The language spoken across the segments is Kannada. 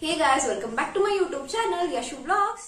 Hey guys, welcome back to my YouTube channel, Yashu Vlogs.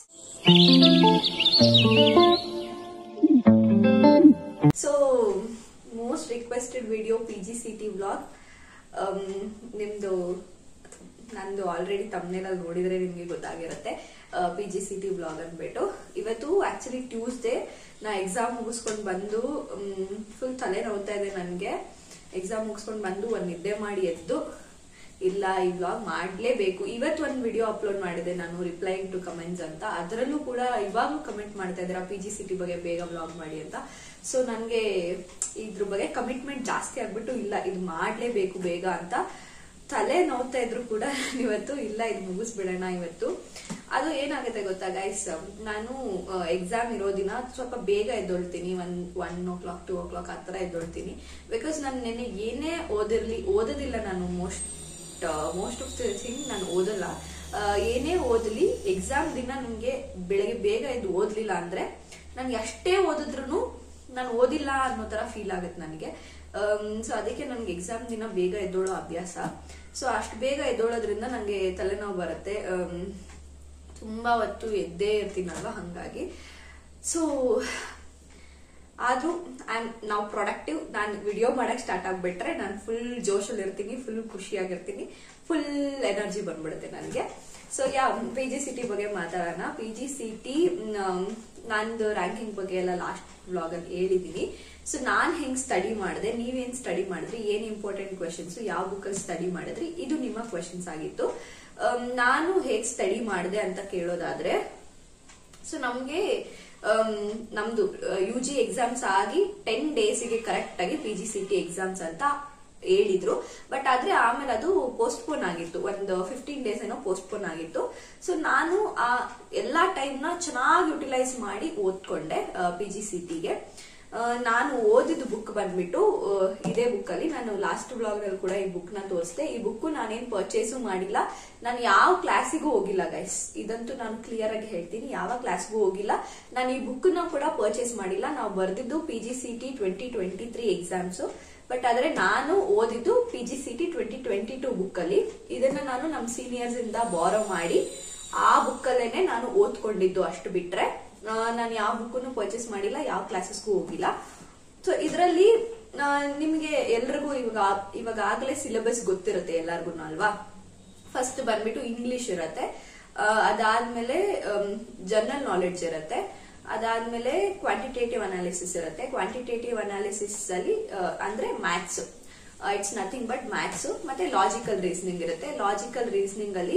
So most requested video P G C T vlog ನಿಮ್ದು ನಂದು ಆಲ್ರೆಡಿ ತಮ್ಮನೇಲಲ್ಲಿ ನೋಡಿದ್ರೆ ನಿಮಗೆ ಗೊತ್ತಾಗಿರುತ್ತೆ P G C T vlog ಅಂದ್ಬಿಟ್ಟು ಇವತ್ತು ಆಕ್ಚುಲಿ ಟ್ಯೂಸ್ಡೇ ನಾ ಎಕ್ಸಾಮ್ ಮುಗಿಸ್ಕೊಂಡು ಬಂದು ಫುಲ್ ತಲೆ ನೋವ್ತಾ ಇದೆ ನನಗೆ ಎಕ್ಸಾಮ್ ಮುಗಿಸ್ಕೊಂಡು ಬಂದು ಒಂದು ನಿದ್ದೆ ಮಾಡಿ ಎದ್ದು ಇಲ್ಲ ಈ ವ್ಲಾಗ್ ಮಾಡ್ಲೇಬೇಕು ಇವತ್ತು ಒಂದು ವಿಡಿಯೋ ಅಪ್ಲೋಡ್ ಮಾಡಿದೆ ನಾನು ರಿಪ್ಲೈಯಿಂಗ್ ಟು ಕಮೆಂಟ್ಸ್ ಅಂತ ಅದರಲ್ಲೂ ಕೂಡ ಇವಾಗಲೂ ಕಮೆಂಟ್ ಮಾಡ್ತಾ ಇದ್ದೀರಾ ಪಿ ಜಿ ಸಿ ಟಿ ಬಗ್ಗೆ ಬೇಗ ವ್ಲಾಗ್ ಮಾಡಿ ಅಂತ ಸೊ ನನಗೆ ಇದ್ರ ಬಗ್ಗೆ ಕಮಿಟ್ಮೆಂಟ್ ಜಾಸ್ತಿ ಆಗ್ಬಿಟ್ಟು ಇಲ್ಲ ಇದು ಮಾಡ್ಲೇಬೇಕು ಬೇಗ ಅಂತ ತಲೆ ನೋವ್ತಾ ಇದ್ರು ಕೂಡ ಇವತ್ತು ಇಲ್ಲ ಇದು ಮುಗಿಸ್ಬಿಡೋಣ ಇವತ್ತು ಅದು ಏನಾಗುತ್ತೆ ಗೊತ್ತಾ ಗೈಸ್ ನಾನು ಎಕ್ಸಾಮ್ ಇರೋ ದಿನ ಸ್ವಲ್ಪ ಬೇಗ ಎದ್ದೊಳ್ತೀನಿ one one o'clock two o'clock ಆ ಥರ ಎದ್ದೊಳ್ತೀನಿ ಬಿಕಾಸ್ ನಾನು ನೆನ್ನೆ ಏನೇ ಓದಿರ್ಲಿ ಓದೋದಿಲ್ಲ ನಾನು most most of the thing ನಾನು ಓದಲ್ಲ ಆ, ಏನೇ ಓದಲಿ ಎಕ್ಸಾಮ್ ದಿನ ನನಗೆ ಬೆಳಗ್ಗೆ ಬೇಗ ಎದ್ದು ಓದ್ಲಿಲ್ಲ ಅಂದ್ರೆ ನನ್ಗೆ ಅಷ್ಟೇ ಓದಿದ್ರು ನಾನು ಓದಿಲ್ಲ ಅನ್ನೋ ತರ ಫೀಲ್ ಆಗುತ್ತೆ ನನಗೆ ಸೊ ಅದಕ್ಕೆ ನನಗೆ ಎಕ್ಸಾಮ್ ದಿನ ಬೇಗ ಎದ್ದೋಳೋ ಅಭ್ಯಾಸ ಸೊ ಅಷ್ಟು ಬೇಗ ಎದ್ದೋಳೋದ್ರಿಂದ ನನಗೆ ತಲೆನೋವು ಬರುತ್ತೆ ಆಮ್, ತುಂಬಾ ಹೊತ್ತು ಎದ್ದೇ ಇರ್ತೀನಲ್ವಾ ಹಂಗಾಗಿ ಸೊ ಆದ್ರೂ ನಾವು ಪ್ರೊಡಕ್ಟಿವ್ ನಾನು ವಿಡಿಯೋ ಮಾಡಕ್ ಸ್ಟಾರ್ಟ್ ಆಗ್ಬಿಟ್ರೆ ನಾನು ಫುಲ್ ಜೋಶಲ್ಲಿ ಇರ್ತೀನಿ ಫುಲ್ ಖುಷಿಯಾಗಿರ್ತೀನಿ ಫುಲ್ ಎನರ್ಜಿ ಬಂದ್ಬಿಡುತ್ತೆ ನನಗೆ so yeah P G C T ಬಗ್ಗೆ ಮಾತಾಡೋಣ ಪಿ ಜಿ ಸಿ ಟಿ ನಂದು ರ್ಯಾಂಕಿಂಗ್ ಬಗ್ಗೆ ಎಲ್ಲ ಲಾಸ್ಟ್ ವ್ಲಾಗ್ ಅಲ್ಲಿ ಹೇಳಿದೀನಿ ಸೊ ನಾನ್ ಹೆಂಗ್ ಸ್ಟಡಿ ಮಾಡಿದೆ ನೀವೇನ್ ಸ್ಟಡಿ ಮಾಡಿದ್ರಿ ಏನ್ ಇಂಪಾರ್ಟೆಂಟ್ ಕ್ವೆಶನ್ಸ್ ಯಾವ ಬುಕ್ ಅಲ್ಲಿ ಸ್ಟಡಿ ಮಾಡಿದ್ರಿ ಇದು ನಿಮ್ಮ ಕ್ವೆಶನ್ಸ್ ಆಗಿತ್ತು ಆಮ್, ನಾನು ಹೇಗ್ ಸ್ಟಡಿ ಮಾಡಿದೆ ಅಂತ ಕೇಳೋದಾದ್ರೆ ಸೊ ನಮ್ಗೆ ಆಮ್, ನಮ್ದು ಯು ಜಿ ಎಕ್ಸಾಮ್ಸ್ ಆಗಿ ಟೆನ್ ಡೇಸ್ಗೆ ಕರೆಕ್ಟ್ ಆಗಿ P G C T exams ಅಂತ ಹೇಳಿದ್ರು ಬಟ್ ಆದ್ರೆ ಆಮೇಲೆ ಅದು ಪೋಸ್ಟ್ಪೋನ್ ಆಗಿತ್ತು ಒಂದು ಫಿಫ್ಟೀನ್ ಡೇಸ್ ಏನೋ ಪೋಸ್ಟ್ಪೋನ್ ಆಗಿತ್ತು ಸೊ ನಾನು ಆ ಎಲ್ಲಾ ಟೈಮ್ ನ ಚೆನ್ನಾಗಿ ಯುಟಿಲೈಸ್ ಮಾಡಿ ಓದ್ಕೊಂಡೆ ಪಿ ಜಿ ಸಿ ಟಿಗೆ ನಾನು ಓದಿದ ಬುಕ್ ಬಂದ್ಬಿಟ್ಟು ಆ, ಇದೇ ಬುಕ್ ಅಲ್ಲಿ ನಾನು ಲಾಸ್ಟ್ ಬ್ಲಾಗ್ ಅಲ್ಲಿ ಕೂಡ ಈ ಬುಕ್ ನ ತೋರಿಸಿದೆ ಈ ಬುಕ್ ನಾನೇನ್ ಪರ್ಚೇಸು ಮಾಡಿಲ್ಲ ನಾನು ಯಾವ ಕ್ಲಾಸಿಗೂ ಹೋಗಿಲ್ಲ ಗೈಸ್ ಇದಂತೂ ನಾನು ಕ್ಲಿಯರ್ ಆಗಿ ಹೇಳ್ತೀನಿ ಯಾವ ಕ್ಲಾಸ್ಗೂ ಹೋಗಿಲ್ಲ ನಾನು ಈ ಬುಕ್ ನ ಕೂಡ ಪರ್ಚೇಸ್ ಮಾಡಿಲ್ಲ ನಾವು ಬರ್ದಿದ್ದು P G C T twenty twenty three exams but ಆದ್ರೆ ನಾನು ಓದಿದ್ದು P G C T twenty twenty two book ಅಲ್ಲಿ ಇದನ್ನ ನಾನು ನಮ್ಮ ಸೀನಿಯರ್ಸ್ ಇಂದ ಬಾರೋ ಮಾಡಿ ಆ ಬುಕ್ ಅಲ್ಲೇನೆ ನಾನು ಓದ್ಕೊಂಡಿದ್ದು ಅಷ್ಟು ಬಿಟ್ರೆ ನಾನು ಯಾವ ಬುಕ್ಕನ್ನು ಪರ್ಚೇಸ್ ಮಾಡಿಲ್ಲ ಯಾವ ಕ್ಲಾಸಸ್ಗೂ ಹೋಗಿಲ್ಲ ಸೊ ಇದರಲ್ಲಿ ನಿಮ್ಗೆ ಎಲ್ರಿಗೂ ಇವಾಗ ಇವಾಗ ಆಗ್ಲೇ ಸಿಲೆಬಸ್ ಗೊತ್ತಿರುತ್ತೆ ಎಲ್ಲಾರ್ಗು ಅಲ್ವಾ ಫಸ್ಟ್ ಬಂದ್ಬಿಟ್ಟು ಇಂಗ್ಲಿಷ್ ಇರತ್ತೆ ಆ, ಅದಾದ್ಮೇಲೆ ಜನರಲ್ ನಾಲೆಡ್ಜ್ ಇರತ್ತೆ ಅದಾದ್ಮೇಲೆ ಕ್ವಾಂಟಿಟೇಟಿವ್ ಅನಾಲಿಸಿಸ್ ಇರುತ್ತೆ ಕ್ವಾಂಟಿಟೇಟಿವ್ ಅನಾಲಿಸಿಸ್ ಅಲ್ಲಿ ಆ, ಅಂದ್ರೆ maths it's nothing but maths ಮತ್ತೆ ಲಾಜಿಕಲ್ ರೀಸನಿಂಗ್ ಇರುತ್ತೆ ಲಾಜಿಕಲ್ ರೀಸನಿಂಗ್ ಅಲ್ಲಿ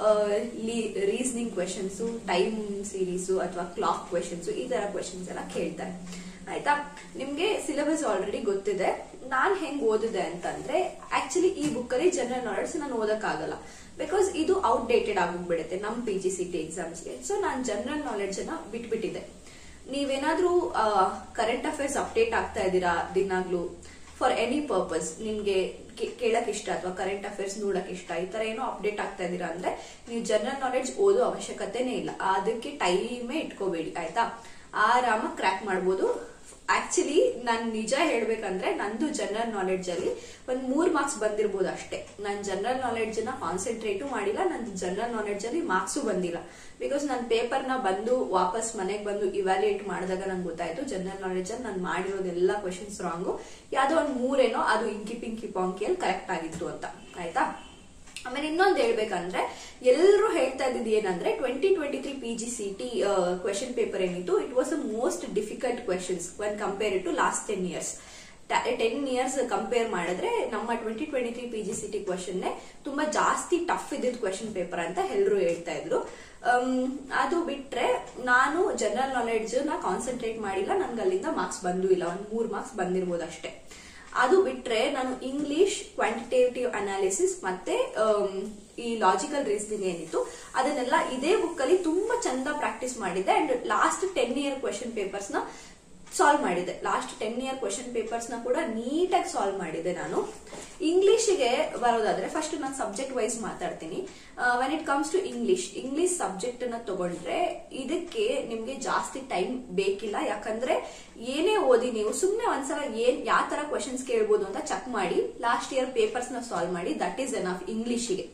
ರೀಸನಿಂಗ್ ಕ್ವೆಶನ್ಸ್ ಟೈಮ್ ಸೀರೀಸ್ ಅಥವಾ ಕ್ಲಾಕ್ ಕ್ವೆಶನ್ಸ್ ಈ ತರ ಕ್ವೆಶನ್ಸ್ ಎಲ್ಲ ಕೇಳ್ತಾರೆ ಆಯ್ತಾ ನಿಮ್ಗೆ ಸಿಲೆಬಸ್ ಆಲ್ರೆಡಿ ಗೊತ್ತಿದೆ ನಾನ್ ಹೆಂಗ್ ಓದಿದೆ ಅಂತಂದ್ರೆ ಆಕ್ಚುಲಿ ಈ ಬುಕ್ ಅಲ್ಲಿ ಜನರಲ್ ನಾಲೆಡ್ಜ್ ನಾನು ಓದಕ್ಕಾಗಲ್ಲ ಬಿಕಾಸ್ ಇದು ಔಟ್ಡೇಟೆಡ್ ಆಗೋಗ್ಬಿಡುತ್ತೆ ನಮ್ ಪಿ ಜಿ ಸಿ ಟಿ ಎಕ್ಸಾಮ್ಸ್ಗೆ ಸೊ ನಾನು ಜನರಲ್ ನಾಲೆಡ್ಜ್ ಅನ್ನ ಬಿಟ್ಬಿಟ್ಟಿದ್ದೆ ನೀವೇನಾದ್ರೂ ಕರೆಂಟ್ ಅಫೇರ್ಸ್ ಅಪ್ಡೇಟ್ ಆಗ್ತಾ ಇದ್ದೀರಾ ದಿನಾಗ್ಲೂ ಫಾರ್ ಎನಿ ಪರ್ಪಸ್ ನಿಮ್ಗೆ ಕೇ- ಕೇಳಕ್ ಇಷ್ಟ ಅಥವಾ ಕರೆಂಟ್ ಅಫೇರ್ಸ್ ನೋಡಕ್ ಇಷ್ಟ ಈ ತರ ಏನೋ ಅಪ್ಡೇಟ್ ಆಗ್ತಾ ಇದೀರಾ ಅಂದ್ರೆ ನೀವು ಜನರಲ್ ನಾಲೆಡ್ಜ್ ಓದೋ ಅವಶ್ಯಕತೆನೇ ಇಲ್ಲ ಅದಕ್ಕೆ ಟೈಮೇ ಇಟ್ಕೋಬೇಡಿ ಆಯ್ತಾ ಆರಾಮ ಕ್ರ್ಯಾಕ್ ಮಾಡ್ಬೋದು ಆಕ್ಚುಲಿ ನಾನ್ ನಿಜ ಹೇಳ್ಬೇಕಂದ್ರೆ ನಂದು ಜನರಲ್ ನಾಲೆಡ್ಜ್ ಅಲ್ಲಿ ಒಂದ್ ಮೂರ್ ಮಾರ್ಕ್ಸ್ ಬಂದಿರ್ಬೋದು ಅಷ್ಟೇ ನಾನ್ ಜನರಲ್ ನಾಲೆಡ್ಜ್ ನ ಕಾನ್ಸಂಟ್ರೇಟು ಮಾಡಿಲ್ಲ ನಂದು ಜನರಲ್ ನಾಲೆಡ್ಜ್ ಅಲ್ಲಿ ಮಾರ್ಕ್ಸು ಬಂದಿಲ್ಲ ಬಿಕಾಸ್ ನನ್ನ ಪೇಪರ್ ನ ಬಂದು ವಾಪಸ್ ಮನೆಗೆ ಬಂದು ಇವ್ಯಾಲ್ಯೂಯೇಟ್ ಮಾಡಿದಾಗ ನಂಗೆ ಗೊತ್ತಾಯ್ತು ಜನರಲ್ ನಾಲೆಡ್ಜ್ ಅಲ್ಲಿ ನಾನು ಮಾಡಿರೋದೆಲ್ಲ ಕ್ವೆಶನ್ಸ್ ರಾಂಗು ಯಾವ್ದೋ ಒಂದ್ ಮೂರೇನೋ ಅದು ಇಂಕಿ ಪಿಂಕಿ ಪಾಂಕಿಯಲ್ಲಿ ಕರೆಕ್ಟ್ ಆಗಿತ್ತು ಅಂತ ಆಯ್ತಾ ಆಮೇಲೆ ಇನ್ನೊಂದು ಹೇಳ್ಬೇಕಂದ್ರೆ ಎಲ್ಲರೂ ಹೇಳ್ತಾ ಇದ್ದಿದ್ದು ಏನಂದ್ರೆ twenty twenty three P G C T question paper ಏನಿತ್ತು it was the most difficult questions one compare to last ten years ten years compare ಮಾಡಿದ್ರೆ ನಮ್ಮ twenty twenty three P G C T question ತುಂಬಾ ಜಾಸ್ತಿ ಟಫ್ ಇದ್ದಿದ್ ಕ್ವೆಶನ್ ಪೇಪರ್ ಅಂತ ಎಲ್ಲರೂ ಹೇಳ್ತಾ ಇದ್ರು ಅಮ್, ಅದು ಬಿಟ್ರೆ ನಾನು ಜನರಲ್ ನಾಲೆಡ್ಜ್ ನ ಕಾನ್ಸಂಟ್ರೇಟ್ ಮಾಡಿಲ್ಲ ನನ್ಗೆ ಅಲ್ಲಿಂದ ಮಾರ್ಕ್ಸ್ ಬಂದೂ ಇಲ್ಲ ಒಂದ್ ಮೂರ್ ಮಾರ್ಕ್ಸ್ ಬಂದಿರ್ಬೋದು ಅಷ್ಟೇ ಅದು ಬಿಟ್ರೆ ನಾನು ಇಂಗ್ಲಿಷ್ ಕ್ವಾಂಟಿಟೇಟಿವ್ ಅನಾಲಿಸಿಸ್ ಮತ್ತೆ ಆಮ್, ಈ ಲಾಜಿಕಲ್ ರೀಸನಿಂಗ್ ಏನಿತ್ತು ಅದನ್ನೆಲ್ಲ ಇದೇ ಬುಕ್ ಅಲ್ಲಿ ತುಂಬಾ ಚಂದ ಪ್ರಾಕ್ಟೀಸ್ ಮಾಡಿದ್ದೆ and last ten year question papers ನ ಸಾಲ್ವ್ ಮಾಡಿದೆ last ten year question papers ನ ಕೂಡ ನೀಟಾಗಿ ಸಾಲ್ವ್ ಮಾಡಿದೆ ನಾನು ಇಂಗ್ಲಿಷ್ಗೆ ಬರೋದಾದ್ರೆ ಫಸ್ಟ್ ನಾನು ಸಬ್ಜೆಕ್ಟ್ ವೈಸ್ ಮಾತಾಡ್ತೀನಿ when it comes to English English subject ನ ತಗೊಂಡ್ರೆ ಇದಕ್ಕೆ ನಿಮ್ಗೆ ಜಾಸ್ತಿ ಟೈಮ್ ಬೇಕಿಲ್ಲ ಯಾಕಂದ್ರೆ ಏನೇ ಓದಿ ನೀವು ಸುಮ್ನೆ ಒಂದ್ಸಲ ಏನ್ ಯಾವ ತರ ಕ್ವೆಶನ್ಸ್ ಕೇಳ್ಬೋದು ಅಂತ ಚೆಕ್ ಮಾಡಿ ಲಾಸ್ಟ್ ಇಯರ್ ಪೇಪರ್ಸ್ ನ ಸಾಲ್ವ್ ಮಾಡಿ ದಟ್ ಈಸ್ ಎನಫ್ ಇಂಗ್ಲಿಷ್ಗೆ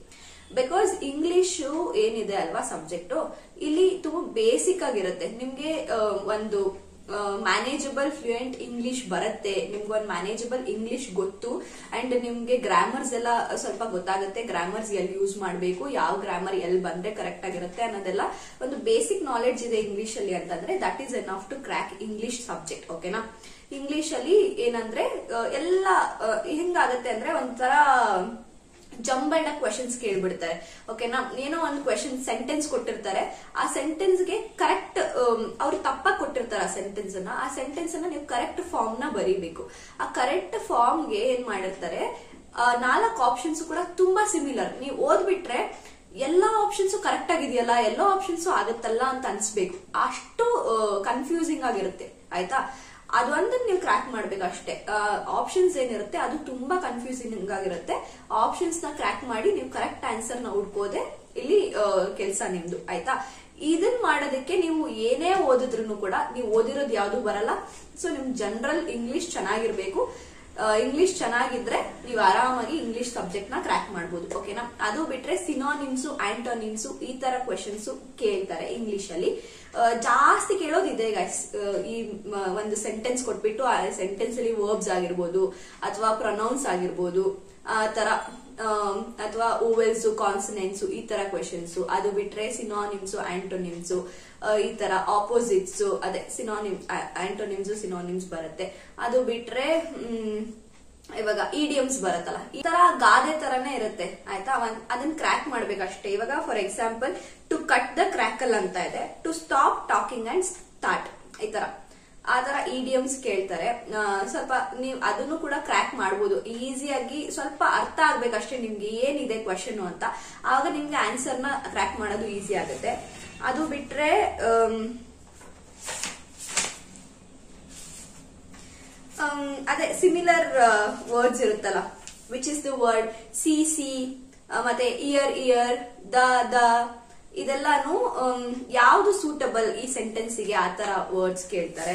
ಬಿಕಾಸ್ ಇಂಗ್ಲಿಷ್ ಏನಿದೆ ಅಲ್ವಾ ಸಬ್ಜೆಕ್ಟ್ ಇಲ್ಲಿ ತುಂಬಾ ಬೇಸಿಕ್ ಆಗಿರುತ್ತೆ ನಿಮ್ಗೆ ಆ, ಒಂದು ಮ್ಯಾನೇಜಬಲ್ ಫ್ಲೂಯೆಂಟ್ ಇಂಗ್ಲಿಷ್ ಬರುತ್ತೆ ನಿಮ್ಗೆ ಒಂದು ಮ್ಯಾನೇಜಬಲ್ ಇಂಗ್ಲಿಷ್ ಗೊತ್ತು ಅಂಡ್ ನಿಮ್ಗೆ ಗ್ರಾಮರ್ಸ್ ಎಲ್ಲ ಸ್ವಲ್ಪ ಗೊತ್ತಾಗುತ್ತೆ ಗ್ರಾಮರ್ಸ್ ಎಲ್ಲಿ ಯೂಸ್ ಮಾಡಬೇಕು ಯಾವ ಗ್ರಾಮರ್ ಎಲ್ಲಿ ಬಂದ್ರೆ ಕರೆಕ್ಟ್ ಆಗಿರುತ್ತೆ ಅನ್ನೋದೆಲ್ಲ ಒಂದು ಬೇಸಿಕ್ ನಾಲೆಡ್ಜ್ ಇದೆ ಇಂಗ್ಲಿಷ್ ಅಲ್ಲಿ ಅಂತಂದ್ರೆ that is enough to crack English subject ಓಕೆನಾ ಇಂಗ್ಲಿಷ್ ಅಲ್ಲಿ ಏನಂದ್ರೆ ಆ, ಎಲ್ಲ ಆ, ಹೆಂಗಾಗತ್ತೆ ಅಂದ್ರೆ ಒಂಥರ ಜಂಬಲ್ಡ್ ಕ್ವೆಶನ್ಸ್ ಕೇಳ್ಬಿಡ್ತಾರೆ ಓಕೆನಾ ಏನೋ ಒಂದು ಕ್ವೆಶನ್ ಸೆಂಟೆನ್ಸ್ ಕೊಟ್ಟಿರ್ತಾರೆ ಆ ಸೆಂಟೆನ್ಸ್ ಗೆ ಕರೆಕ್ಟ್ ಅವ್ರು ತಪ್ಪಾಗಿ ಕೊಟ್ಟಿರ್ತಾರೆ ಆ ಸೆಂಟೆನ್ಸ್ ಅನ್ನ ಆ ಸೆಂಟೆನ್ಸ್ ಅನ್ನ ನೀವು ಕರೆಕ್ಟ್ ಫಾರ್ಮ್ ನ ಬರೀಬೇಕು ಆ ಕರೆಕ್ಟ್ ಫಾರ್ಮ್ ಗೆ ಏನ್ ಮಾಡಿರ್ತಾರೆ ನಾಲ್ಕು ಆಪ್ಷನ್ಸ್ ಕೂಡ ತುಂಬಾ ಸಿಮಿಲರ್ ನೀವು ಓದ್ಬಿಟ್ರೆ ಎಲ್ಲಾ ಆಪ್ಷನ್ಸ್ ಕರೆಕ್ಟ್ ಆಗಿದೆಯಲ್ಲ ಎಲ್ಲಾ ಆಪ್ಷನ್ಸ್ ಆಗುತ್ತಲ್ಲ ಅಂತ ಅನ್ಸ್ಬೇಕು ಅಷ್ಟು ಕನ್ಫ್ಯೂಸಿಂಗ್ ಆಗಿರುತ್ತೆ ಆಯ್ತಾ ಅದೊಂದನ್ನ ನೀವು ಕ್ರ್ಯಾಕ್ ಮಾಡ್ಬೇಕು ಅಷ್ಟೇ ಆಪ್ಷನ್ಸ್ ಏನಿರುತ್ತೆ ಅದು ತುಂಬಾ ಕನ್ಫ್ಯೂಸಿಂಗ್ ಆಗಿರುತ್ತೆ ಆಪ್ಷನ್ಸ್ ನ ಕ್ರ್ಯಾಕ್ ಮಾಡಿ ನೀವು ಕರೆಕ್ಟ್ ಆನ್ಸರ್ ನ ಹುಡ್ಕೋದೆ ಇಲ್ಲಿ ಕೆಲಸ ನಿಮ್ದು ಆಯ್ತಾ ಇದನ್ ಮಾಡೋದಕ್ಕೆ ನೀವು ಏನೇ ಓದಿದ್ರು ಕೂಡ ನೀವು ಓದಿರೋದು ಯಾವ್ದು ಬರಲ್ಲ ಸೊ ನಿಮ್ ಜನರಲ್ ಇಂಗ್ಲಿಷ್ ಚೆನ್ನಾಗಿರ್ಬೇಕು ಇಂಗ್ಲಿಷ್ ಚೆನ್ನಾಗಿದ್ರೆ ನೀವು ಆರಾಮಾಗಿ ಇಂಗ್ಲಿಷ್ ಸಬ್ಜೆಕ್ಟ್ ನ ಕ್ರ್ಯಾಕ್ ಮಾಡ್ಬೋದು ಓಕೆನಾ ಅದು ಬಿಟ್ರೆ ಸಿನಾನಿಮ್ಸು ಆಂಟೋನಿಮ್ಸು ಈ ತರ ಕ್ವೆಶನ್ಸ್ ಕೇಳ್ತಾರೆ ಇಂಗ್ಲಿಷ್ ಅಲ್ಲಿ ಆ, ಜಾಸ್ತಿ ಕೇಳೋದು ಇದೆ ಗೈಸ್ ಈ ಮ, ಒಂದು ಸೆಂಟೆನ್ಸ್ ಕೊಟ್ಬಿಟ್ಟು ಆ ಸೆಂಟೆನ್ಸ್ ಅಲ್ಲಿ ವರ್ಬ್ಸ್ ಆಗಿರ್ಬೋದು ಅಥವಾ ಪ್ರೊನೌನ್ಸ್ ಆಗಿರ್ಬೋದು ಆ ತರ ಅಥವಾ ಓವೆಲ್ಸ್ ಕಾನ್ಸನೆನ್ಸ್ ಈ ತರ ಕ್ವೆಶನ್ಸ್ ಅದು ಬಿಟ್ರೆ ಸಿನಾನಿಮ್ಸ್ ಆಂಟೋನಿಮ್ಸ್ ಈ ತರ ಆಪೋಸಿಟ್ಸ್ ಅದೇ ಸಿನಾನಿಮ್ ಆಂಟೋನಿಮ್ಸ್ ಸಿನಾನಿಮ್ಸ್ ಬರುತ್ತೆ ಅದು ಬಿಟ್ರೆ ಹ್ಮ್, ಇವಾಗ ಇಡಿಯಮ್ಸ್ ಬರುತ್ತಲ್ಲ ಈ ತರ ಗಾದೆ ತರನೇ ಇರುತ್ತೆ ಆಯ್ತಾ ಒಂದ್- ಅದನ್ನ ಕ್ರ್ಯಾಕ್ ಮಾಡ್ಬೇಕಷ್ಟೇ ಇವಾಗ for example to cut the crackle ಅಂತ ಇದೆ to stop talking and start ಈ ತರ ಆ ತರ ಇಡಿಯಮ್ಸ್ ಕೇಳ್ತಾರೆ ಆ, ಸ್ವಲ್ಪ ನೀವು ಅದನ್ನು ಕೂಡ ಕ್ರ್ಯಾಕ್ ಮಾಡ್ಬೋದು ಈಸಿಯಾಗಿ ಸ್ವಲ್ಪ ಅರ್ಥ ಆಗ್ಬೇಕಷ್ಟೇ ನಿಮ್ಗೆ ಏನಿದೆ ಕ್ವಶನ್ ಅಂತ ಆವಾಗ ನಿಮ್ಗೆ ಆನ್ಸರ್ ನ ಕ್ರ್ಯಾಕ್ ಮಾಡೋದು ಈಸಿ ಆಗುತ್ತೆ ಅದು ಬಿಟ್ರೆ ಆಮ್, um, ಅದೇ ಸಿಮಿಲರ್ ವರ್ಡ್ಸ್ ಇರುತ್ತಲ್ಲ which is the word see sea ಮತ್ತೆ ಇಯರ್ ಇಯರ್ ದ ದ ಇದೆಲ್ಲಾನು um, ಯಾವ್ದು ಸೂಟಬಲ್ ಈ ಸೆಂಟೆನ್ಸಿಗೆ ಆ ತರ ವರ್ಡ್ಸ್ ಕೇಳ್ತಾರೆ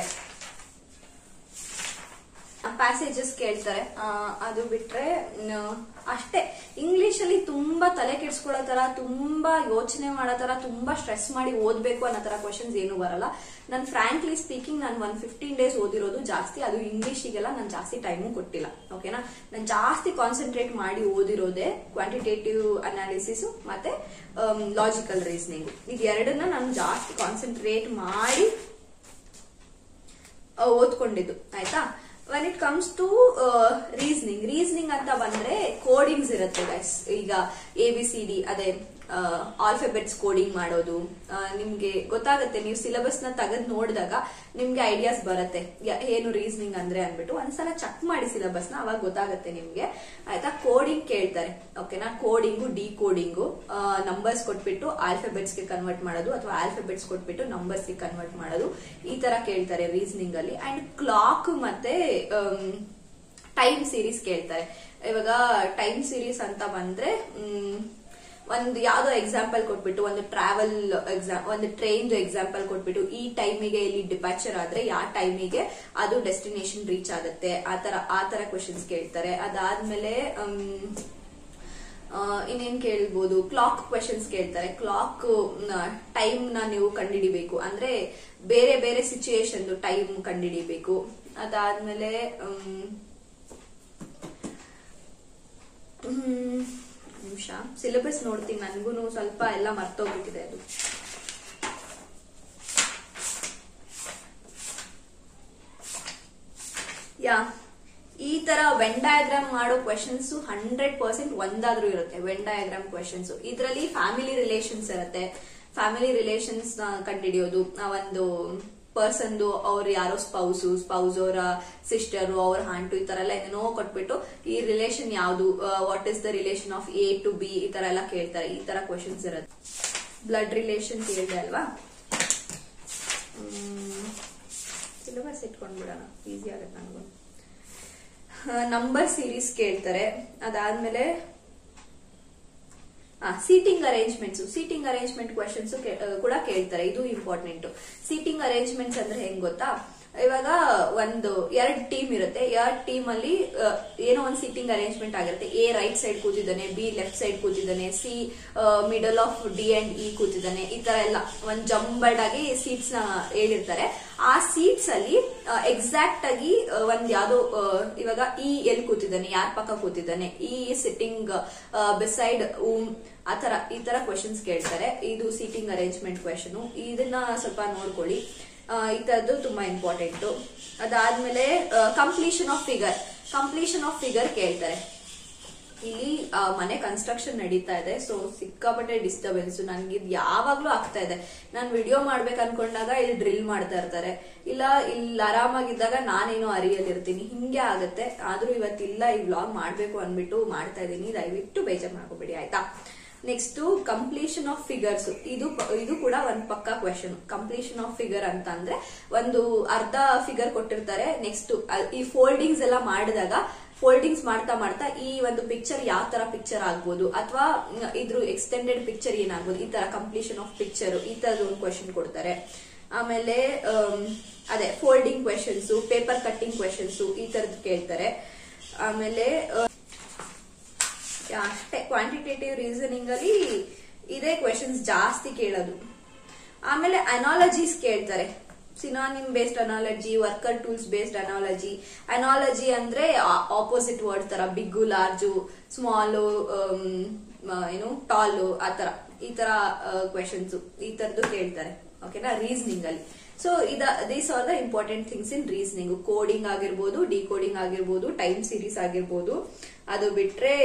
ಪ್ಯಾಸೇಜಸ್ ಕೇಳ್ತಾರೆ ಆ, ಅದು ಬಿಟ್ರೆ ನ- ಅಷ್ಟೇ ಇಂಗ್ಲಿಷ್ ಅಲ್ಲಿ ತುಂಬಾ ತಲೆ ಕೆಡ್ಸ್ಕೊಳ್ಳೋ ತರ ತುಂಬಾ ಯೋಚನೆ ಮಾಡೋ ತರ ತುಂಬಾ ಸ್ಟ್ರೆಸ್ ಮಾಡಿ ಓದ್ಬೇಕು ಅನ್ನೋ ತರ ಕ್ವಶನ್ಸ್ ಏನು ಬರಲ್ಲ ನಾನು ಫ್ರಾಂಕ್ಲಿ ಸ್ಪೀಕಿಂಗ್ ನಾನು ಒನ್ ಫಿಫ್ಟೀನ್ ಡೇಸ್ ಓದಿರೋದು ಜಾಸ್ತಿ ಅದು ಇಂಗ್ಲಿಷಿಗೆಲ್ಲ ನಾನು ಜಾಸ್ತಿ ಟೈಮು ಕೊಟ್ಟಿಲ್ಲ ಓಕೆನಾ ನಾನು ಜಾಸ್ತಿ ಕಾನ್ಸಂಟ್ರೇಟ್ ಮಾಡಿ ಓದಿರೋದೇ ಕ್ವಾಂಟಿಟೇಟಿವ್ ಅನಾಲಿಸಿಸ್ ಮತ್ತೆ ಲಾಜಿಕಲ್ ರೀಸನಿಂಗ್ ಇದೆರಡನ್ನ ನಾನು ಜಾಸ್ತಿ ಕಾನ್ಸಂಟ್ರೇಟ್ ಮಾಡಿ ಆ, ಓದ್ಕೊಂಡಿದ್ದು ಆಯ್ತಾ when it comes to reasoning reasoning ಅಂತ ಬಂದ್ರೆ ಕೋಡಿಂಗ್ಸ್ ಇರುತ್ತೆ ಗೈಸ್ ಈಗ ಎ ಬಿ ಸಿ ಡಿ ಅದೇ ಆಲ್ಫಾಬೆಟ್ಸ್ ಕೋಡಿಂಗ್ ಮಾಡೋದು ಆ, ನಿಮ್ಗೆ ಗೊತ್ತಾಗುತ್ತೆ ನೀವು ಸಿಲೆಬಸ್ ನ ತೆಗೆದು ನೋಡಿದಾಗ ನಿಮ್ಗೆ ಐಡಿಯಾಸ್ ಬರುತ್ತೆ ಯ- ಏನು ರೀಸನಿಂಗ್ ಅಂದ್ರೆ ಅನ್ಬಿಟ್ಟು ಒಂದ್ಸಲ ಚೆಕ್ ಮಾಡಿ ಸಿಲೆಬಸ್ ನ ಅವಾಗ ಗೊತ್ತಾಗುತ್ತೆ ನಿಮ್ಗೆ ಆಯ್ತಾ ಕೋಡಿಂಗ್ ಕೇಳ್ತಾರೆ ಓಕೆನಾ ಕೋಡಿಂಗು ಡಿ ಕೋಡಿಂಗು ನಂಬರ್ಸ್ ಕೊಟ್ಬಿಟ್ಟು ಆಲ್ಫಾಬೆಟ್ಸ್ ಗೆ ಕನ್ವರ್ಟ್ ಮಾಡೋದು ಅಥವಾ ಆಲ್ಫಾಬೆಟ್ಸ್ ಕೊಟ್ಬಿಟ್ಟು ನಂಬರ್ಸ್ ಗೆ ಕನ್ವರ್ಟ್ ಮಾಡೋದು ಈ ತರ ಕೇಳ್ತಾರೆ ರೀಸನಿಂಗ್ ಅಲ್ಲಿ ಅಂಡ್ ಕ್ಲಾಕ್ ಮತ್ತೆ ಟೈಮ್ ಸೀರೀಸ್ ಕೇಳ್ತಾರೆ ಇವಾಗ ಟೈಮ್ ಸೀರೀಸ್ ಅಂತ ಬಂದ್ರೆ ಮ್, ಒಂದು ಯಾವ್ದೋ ಎಕ್ಸಾಂಪಲ್ ಕೊಟ್ಬಿಟ್ಟು ಒಂದು ಟ್ರಾವೆಲ್ ಎಕ್ಸಾಮ್ ಒಂದು ಟ್ರೈನ್ ಎಕ್ಸಾಂಪಲ್ ಕೊಟ್ಬಿಟ್ಟು ಈ ಟೈಮಿಗೆ ಇಲ್ಲಿ ಡಿಪಾಚರ್ ಆದ್ರೆ ಯಾವ ಟೈಮಿಗೆ ಅದು ಡೆಸ್ಟಿನೇಷನ್ ರೀಚ್ ಆಗುತ್ತೆ ಆ ತರ ಆ ತರ ಕ್ವಶನ್ಸ್ ಕೇಳ್ತಾರೆ ಅದಾದ್ಮೇಲೆ ಮ್, ಆ, ಇನ್ನೇನ್ ಕೇಳ್ಬೋದು ಕ್ಲಾಕ್ ಕ್ವೆಶನ್ಸ್ ಕೇಳ್ತಾರೆ ಕ್ಲಾಕ್ ಟೈಮ್ ನ ನೀವು ಕಂಡುಹಿಡಿಬೇಕು ಅಂದ್ರೆ ಬೇರೆ ಬೇರೆ ಸಿಚುಯೇಷನ್ ಟೈಮ್ ಕಂಡುಹಿಡಿಬೇಕು ಅದಾದ್ಮೇಲೆ ಮ್, ಹ್ಮ್, ನಿಮಿಷ ಸಿಲೆಬಸ್ ನೋಡ್ತೀನಿ ನನ್ಗೂ ಸ್ವಲ್ಪ ಎಲ್ಲ ಮರ್ತೋಗ್ಬಿಟ್ಟಿದೆ ಅದು ಯಾ ಈ ತರ ವೆನ್ ಡಯಾಗ್ರಾಮ್ ಮಾಡೋ ಕ್ವೆಶನ್ಸ್ ಹಂಡ್ರೆಡ್ ಪರ್ಸೆಂಟ್ ಒಂದಾದ್ರೂ ಇರುತ್ತೆ ವೆನ್ ಡಯಾಗ್ರಾಮ್ ಕ್ವೆಶನ್ಸ್ ಇದರಲ್ಲಿ ಫ್ಯಾಮಿಲಿ ರಿಲೇಷನ್ಸ್ ಇರುತ್ತೆ ಫ್ಯಾಮಿಲಿ ರಿಲೇಷನ್ಸ್ ನ ಕಂಡುಹಿಡಿಯೋದು ಆ ಒಂದು ಪರ್ಸನ್ದು ಅವ್ರ ಯಾರೋ ಸ್ಪೌಸು ಸ್ಪೌಸ್ ಅವರ ಸಿಸ್ಟರು ಅವ್ರ ಹಾಂಟು ಈ ತರ ಎಲ್ಲ ಏನೇನೋ ಕೊಟ್ಬಿಟ್ಟು ಈ ರಿಲೇಷನ್ ಯಾವುದು what is the relation of A to B ಈ ತರ ಎಲ್ಲ ಕೇಳ್ತಾರೆ ಈ ತರ ಕ್ವೆಶನ್ಸ್ ಇರುತ್ತೆ ಬ್ಲಡ್ ರಿಲೇಷನ್ ಕೇಳಿದೆ ಅಲ್ವಾ ಸಿಲೆಬಸ್ ಇಟ್ಕೊಂಡ್ಬಿಡೋಣ ಈಸಿ ಆಗುತ್ತೆ ನನಗೂ ನಂಬರ್ ಸೀರೀಸ್ ಕೇಳ್ತಾರೆ ಅದಾದ್ಮೇಲೆ seating arrangements seating arrangement questions ಕೂಡ ಕೇಳ್ತಾರೆ ಇದು ಇಂಪಾರ್ಟೆಂಟ್ ಸೀಟಿಂಗ್ ಅರೇಂಜ್ಮೆಂಟ್ಸ್ ಅಂದ್ರೆ ಹೆಂಗ್ ಗೊತ್ತಾ ಇವಾಗ ಒಂದು ಎರಡ್ ಟೀಮ್ ಇರುತ್ತೆ ಎರಡ್ ಟೀಮ್ ಅಲ್ಲಿ ಆ, ಏನೋ ಒಂದು ಸೀಟಿಂಗ್ ಅರೇಂಜ್ಮೆಂಟ್ ಆಗಿರುತ್ತೆ ಎ ರೈಟ್ ಸೈಡ್ ಕೂತಿದ್ದಾನೆ ಬಿ ಲೆಫ್ಟ್ ಸೈಡ್ ಕೂತಿದ್ದಾನೆ C middle of D and E ಕೂತಿದ್ದಾನೆ ಈ ತರ ಎಲ್ಲ ಒಂದ್ ಜಂಬಲ್ಡ್ ಆಗಿ ಸೀಟ್ಸ್ ನ ಹೇಳಿರ್ತಾರೆ ಆ ಸೀಟ್ಸ್ ಅಲ್ಲಿ ಎಕ್ಸಾಕ್ಟ್ ಆಗಿ ಆ, ಒಂದ್ ಯಾವ್ದೋ ಆ, ಇವಾಗ ಇ ಎಲ್ಲಿ ಕೂತಿದ್ದಾನೆ ಯಾರ ಪಕ್ಕ ಕೂತಿದ್ದಾನೆ ಈ ಸಿಟ್ಟಿಂಗ್ ಬಿಸೈಡ್ ಆತರ ಈ ತರ ಕ್ವೆಶನ್ಸ್ ಕೇಳ್ತಾರೆ ಇದು ಸೀಟಿಂಗ್ ಅರೇಂಜ್ಮೆಂಟ್ ಕ್ವೆಶನ್ ಇದನ್ನ ಸ್ವಲ್ಪ ನೋಡ್ಕೊಳ್ಳಿ ಆ, ಈ ತರದ್ದು ತುಂಬಾ ಇಂಪಾರ್ಟೆಂಟ್ ಅದಾದ್ಮೇಲೆ completion of figure completion of figure ಕೇಳ್ತಾರೆ ಇಲ್ಲಿ ಆ, ಮನೆ ಕನ್ಸ್ಟ್ರಕ್ಷನ್ ನಡೀತಾ ಇದೆ ಸೊ ಸಿಕ್ಕಾಪಟ್ಟೆ ಡಿಸ್ಟರ್ಬೆನ್ಸ್ ನನ್ಗೆ ಇದು ಯಾವಾಗ್ಲೂ ಆಗ್ತಾ ಇದೆ ನಾನು ವಿಡಿಯೋ ಮಾಡ್ಬೇಕು ಅನ್ಕೊಂಡಾಗ ಇಲ್ಲಿ ಡ್ರಿಲ್ ಮಾಡ್ತಾ ಇರ್ತಾರೆ ಇಲ್ಲ ಇಲ್ಲಿ ಆರಾಮಾಗಿದ್ದಾಗ ನಾನೇನೋ ಅರಿಯಲ್ಲಿರ್ತೀನಿ ಹಿಂಗೆ ಆಗತ್ತೆ ಆದ್ರೂ ಇವತ್ತಿಲ್ಲ ಈ ವ್ಲಾಗ್ ಮಾಡ್ಬೇಕು ಅನ್ಬಿಟ್ಟು ಮಾಡ್ತಾ ಇದೀನಿ ದಯವಿಟ್ಟು ಬೇಜಾರ್ ಮಾಡ್ಕೋಬೇಡಿ ಆಯ್ತಾ ನೆಕ್ಸ್ಟ್ ಕಂಪ್ಲೀಷನ್ ಆಫ್ ಫಿಗರ್ಸ್ ಇದು ಪ- ಇದು ಕೂಡ ಒಂದ್ ಪಕ್ಕ ಕ್ವೆಶನ್ ಕಂಪ್ಲೀಷನ್ ಆಫ್ ಫಿಗರ್ ಅಂತ ಅಂದ್ರೆ ಒಂದು ಅರ್ಧ ಫಿಗರ್ ಕೊಟ್ಟಿರ್ತಾರೆ ನೆಕ್ಸ್ಟ್ ಈ ಫೋಲ್ಡಿಂಗ್ಸ್ ಎಲ್ಲ ಮಾಡಿದಾಗ ಫೋಲ್ಡಿಂಗ್ಸ್ ಮಾಡ್ತಾ ಮಾಡ್ತಾ ಈ ಒಂದು ಪಿಕ್ಚರ್ ಯಾವ ತರ ಪಿಕ್ಚರ್ ಆಗ್ಬೋದು ಅಥವಾ ಇದ್ರ ಎಕ್ಸ್ಟೆಂಡೆಡ್ ಪಿಕ್ಚರ್ ಏನಾಗ್ಬೋದು ಈ ತರ ಕಂಪ್ಲೀಷನ್ ಆಫ್ ಪಿಕ್ಚರ್ ಈ ತರದ ಒಂದು ಕ್ವೆಶನ್ ಕೊಡ್ತಾರೆ ಆಮೇಲೆ ಆಮ್, ಅದೇ folding questions paper cutting questions ಈ ತರದ್ ಕೇಳ್ತಾರೆ ಆಮೇಲೆ ಆ, ಅಷ್ಟೇ ಕ್ವಾಂಟಿಟೇಟಿವ್ ರೀಸನಿಂಗ್ ಅಲ್ಲಿ ಇದೇ ಕ್ವೆಶನ್ಸ್ ಜಾಸ್ತಿ ಕೇಳೋದು ಆಮೇಲೆ ಅನಾಲಜೀಸ್ ಕೇಳ್ತಾರೆ synonym based analogy worker tools based analogy analogy ಅಂದ್ರೆ ಆಪೋಸಿಟ್ ವರ್ಡ್ ತರ ಬಿಗ್ಗು ಲಾರ್ಜು ಸ್ಮಾಲು ಏನು ಟಾಲು ಆ ತರ ಈ ತರ ಕ್ವೆಶನ್ಸ್ ಈ ತರದ್ದು ಕೇಳ್ತಾರೆ ಓಕೆನಾ ರೀಸನಿಂಗ್ ಅಲ್ಲಿ ಸೊ ಇದ these are the important things in reasoning coding ಆಗಿರ್ಬೋದು ಡಿಕೋಡಿಂಗ್ ಆಗಿರ್ಬೋದು ಟೈಮ್ ಸೀರೀಸ್ ಆಗಿರ್ಬೋದು ಅದು ಬಿಟ್ರೆ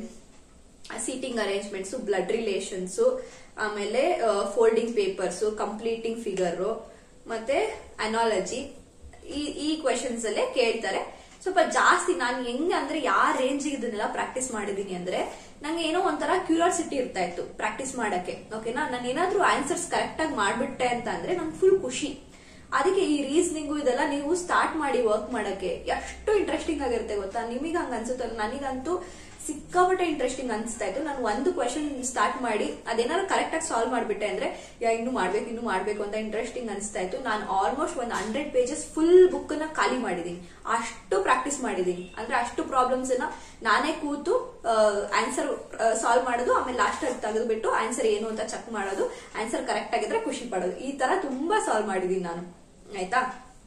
ಸೀಟಿಂಗ್ ಅರೇಂಜ್ಮೆಂಟ್ಸ್ ಬ್ಲಡ್ ರಿಲೇಷನ್ಸ್ ಆಮೇಲೆ ಫೋಲ್ಡಿಂಗ್ ಪೇಪರ್ಸ್ ಕಂಪ್ಲೀಟಿಂಗ್ ಫಿಗರ್ ಮತ್ತೆ ಅನಾಲಜಿ ಈ ಈ ಕ್ವೆಶನ್ಸ್ ಅಲ್ಲೇ ಕೇಳ್ತಾರೆ ಸ್ವಲ್ಪ ಜಾಸ್ತಿ ನಾನು ಹೆಂಗ್ ಅಂದ್ರೆ ಯಾವ ರೇಂಜ್ ಇದನ್ನೆಲ್ಲ ಪ್ರಾಕ್ಟೀಸ್ ಮಾಡಿದೀನಿ ಅಂದ್ರೆ ನಂಗೆ ಏನೋ ಒಂಥರ ಕ್ಯೂರಿಯಾಸಿಟಿ ಇರ್ತಾ ಇತ್ತು ಪ್ರಾಕ್ಟೀಸ್ ಮಾಡಕ್ಕೆ ಓಕೆನಾ ನಾನು ಏನಾದ್ರೂ ಆನ್ಸರ್ಸ್ ಕರೆಕ್ಟ್ ಆಗಿ ಮಾಡ್ಬಿಟ್ಟೆ ಅಂತ ಅಂದ್ರೆ ನಂಗೆ ಫುಲ್ ಖುಷಿ ಅದಕ್ಕೆ ಈ ರೀಸನಿಂಗು ಇದೆಲ್ಲ ನೀವು ಸ್ಟಾರ್ಟ್ ಮಾಡಿ ವರ್ಕ್ ಮಾಡಕ್ಕೆ ಎಷ್ಟು ಇಂಟ್ರೆಸ್ಟಿಂಗ್ ಆಗಿರುತ್ತೆ ಗೊತ್ತಾ ನಿಮಗೆ ಹಂಗ ಅನ್ಸುತ್ತಲ್ಲ ನನಗಂತೂ ಸಿಕ್ಕಾಪಟ್ಟೆ ಇಂಟ್ರೆಸ್ಟಿಂಗ್ ಅನ್ಸ್ತಾ ಇತ್ತು ನಾನು ಒಂದು ಕ್ವೆಶನ್ ಸ್ಟಾರ್ಟ್ ಮಾಡಿ ಅದೇನಾದ್ರು ಕರೆಕ್ಟ್ ಆಗಿ ಸಾಲ್ವ್ ಮಾಡ್ಬಿಟ್ಟೆ ಅಂದ್ರೆ ಯಾ ಇನ್ನು ಮಾಡ್ಬೇಕು ಇನ್ನು ಮಾಡ್ಬೇಕು ಅಂತ ಇಂಟ್ರೆಸ್ಟಿಂಗ್ ಅನ್ಸ್ತಾ ಇತ್ತು ನಾನು ಆಲ್ಮೋಸ್ಟ್ ಒಂದು ಹಂಡ್ರೆಡ್ ಪೇಜಸ್ ಫುಲ್ ಬುಕ್ ನ ಖಾಲಿ ಮಾಡಿದೀನಿ ಅಷ್ಟು ಪ್ರಾಕ್ಟೀಸ್ ಮಾಡಿದೀನಿ ಅಂದ್ರೆ ಅಷ್ಟು ಪ್ರಾಬ್ಲಮ್ಸ್ ನ ನಾನೇ ಕೂತು ಆನ್ಸರ್ ಸಾಲ್ವ್ ಮಾಡೋದು ಆಮೇಲೆ ಲಾಸ್ಟ್ ಅಲ್ಲಿ ತೆಗೆದುಬಿಟ್ಟು ಆನ್ಸರ್ ಏನು ಅಂತ ಚೆಕ್ ಮಾಡೋದು ಆನ್ಸರ್ ಕರೆಕ್ಟ್ ಆಗಿದ್ರೆ ಖುಷಿ ಪಡೋದು ಈ ತರ ತುಂಬಾ ಸಾಲ್ವ್ ಮಾಡಿದೀನಿ ನಾನು ಆಯ್ತಾ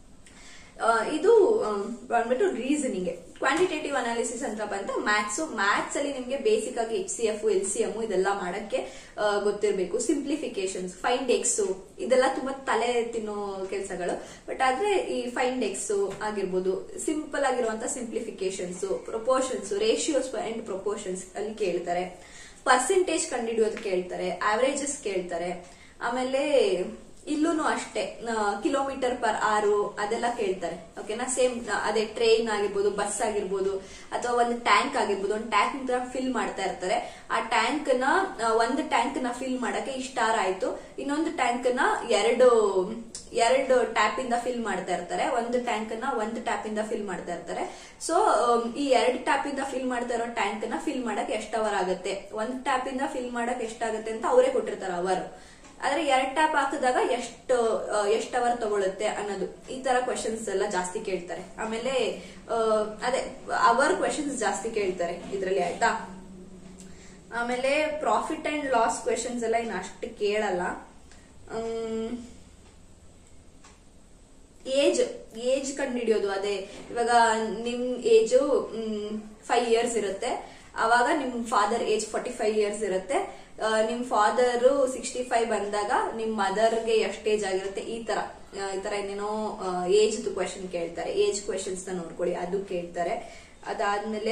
ಆ, ಇದು ಆ, ಬಂದ್ಬಿಟ್ಟು ರೀಸನಿಂಗ್ ಕ್ವಾಂಟಿಟೇಟಿವ್ ಅನಾಲಿಸಿಸ್ ಅಂತ ಬಂದ್ರೆ ಮ್ಯಾಥ್ಸ್ ಮ್ಯಾಥ್ಸ್ ಅಲ್ಲಿ ನಿಮ್ಗೆ ಬೇಸಿಕ್ ಆಗಿ H C F L C M ಇದೆಲ್ಲ ಮಾಡಕ್ಕೆ ಆ, ಗೊತ್ತಿರ್ಬೇಕು ಸಿಂಪ್ಲಿಫಿಕೇಶನ್ಸ್ ಫೈಂಡ್ ಎಕ್ಸ್ ಇದೆಲ್ಲ ತುಂಬಾ ತಲೆ ತಿನ್ನೋ ಕೆಲಸಗಳು ಬಟ್ ಆದ್ರೆ ಈ ಫೈಂಡ್ ಎಕ್ಸ್ ಆಗಿರ್ಬೋದು ಸಿಂಪಲ್ ಆಗಿರುವಂತ simplifications proportions ratios and proportions ಅಲ್ಲಿ ಕೇಳ್ತಾರೆ ಪರ್ಸೆಂಟೇಜ್ ಕಂಡುಹಿಡಿಯೋದು ಕೇಳ್ತಾರೆ ಆವರೇಜಸ್ ಕೇಳ್ತಾರೆ ಆಮೇಲೆ ಇಲ್ಲೂ ಅಷ್ಟೇ ಕಿಲೋಮೀಟರ್ ಪರ್ ಆರು ಅದೆಲ್ಲ ಕೇಳ್ತಾರೆ ಓಕೆನಾ ಸೇಮ್ ಅದೇ ಟ್ರೈನ್ ಆಗಿರ್ಬೋದು ಬಸ್ ಆಗಿರ್ಬೋದು ಅಥವಾ ಒಂದು ಟ್ಯಾಂಕ್ ಆಗಿರ್ಬೋದು ಒಂದು ಟ್ಯಾಂಕ್ ತರ ಫಿಲ್ ಮಾಡ್ತಾ ಇರ್ತಾರೆ ಆ ಟ್ಯಾಂಕ್ ನ ಆ, ಒಂದು ಟ್ಯಾಂಕ್ ನ ಫಿಲ್ ಮಾಡಕ್ಕೆ ಇಷ್ಟಾರ ಆಯ್ತು ಇನ್ನೊಂದು ಟ್ಯಾಂಕ್ ನ ಎರಡು ಎರಡು ಟ್ಯಾಪ್ ಇಂದ ಫಿಲ್ ಮಾಡ್ತಾ ಇರ್ತಾರೆ ಒಂದು ಟ್ಯಾಂಕ್ ನ ಒಂದು ಟ್ಯಾಪ್ ಇಂದ ಫಿಲ್ ಮಾಡ್ತಾ ಇರ್ತಾರೆ ಸೊ ಈ ಎರಡು ಟ್ಯಾಪ್ ಇಂದ ಫಿಲ್ ಮಾಡ್ತಾ ಇರೋ ಟ್ಯಾಂಕ್ ನ ಫಿಲ್ ಮಾಡಕ್ ಎಷ್ಟು ಅವರ್ ಆಗುತ್ತೆ ಒಂದು ಟ್ಯಾಪ್ ಇಂದ ಫಿಲ್ ಮಾಡಕ್ ಎಷ್ಟಾಗುತ್ತೆ ಅಂತ ಅವರೇ ಕೊಟ್ಟಿರ್ತಾರೆ ಅವರ್ ಆದ್ರೆ ಎರಡ್ ಟ್ಯಾಪ್ ಹಾಕಿದಾಗ ಎಷ್ಟು ಆ, ಎಷ್ಟ್ ಅವರ್ ತಗೊಳುತ್ತೆ ಅನ್ನೋದು ಈ ತರ ಕ್ವೆಶನ್ಸ್ ಎಲ್ಲ ಜಾಸ್ತಿ ಕೇಳ್ತಾರೆ ಆಮೇಲೆ ಆ, ಅದೇ ಅವರ್ ಕ್ವೆಶನ್ಸ್ ಜಾಸ್ತಿ ಕೇಳ್ತಾರೆ ಇದ್ರಲ್ಲಿ ಆಯ್ತಾ ಆಮೇಲೆ ಪ್ರಾಫಿಟ್ ಅಂಡ್ ಲಾಸ್ ಕ್ವೆಶನ್ಸ್ ಎಲ್ಲ ಇನ್ನು ಅಷ್ಟು ಕೇಳಲ್ಲ ಏಜ್ ಏಜ್ ಕಂಡುಹಿಡಿಯೋದು ಅದೇ ಇವಾಗ ನಿಮ್ ಏಜು ಫೈವ್ ಇಯರ್ಸ್ ಇರುತ್ತೆ ಅವಾಗ ನಿಮ್ father age forty five years ಇರುತ್ತೆ ಆ, ನಿಮ್ ಫಾದರ್ ಸಿಕ್ಸ್ಟಿ ಫೈವ್ ಬಂದಾಗ ನಿಮ್ ಮದರ್ಗೆ ಎಷ್ಟು ಏಜ್ ಆಗಿರುತ್ತೆ ಈ ತರ ಆ, ಈ ತರ ಏನೇನೋ ಏಜ್ ಕ್ವೆಶನ್ ಕೇಳ್ತಾರೆ ಏಜ್ ಕ್ವೆಶನ್ಸ್ ನ ನೋಡ್ಕೊಳ್ಳಿ ಅದು ಕೇಳ್ತಾರೆ ಅದಾದ್ಮೇಲೆ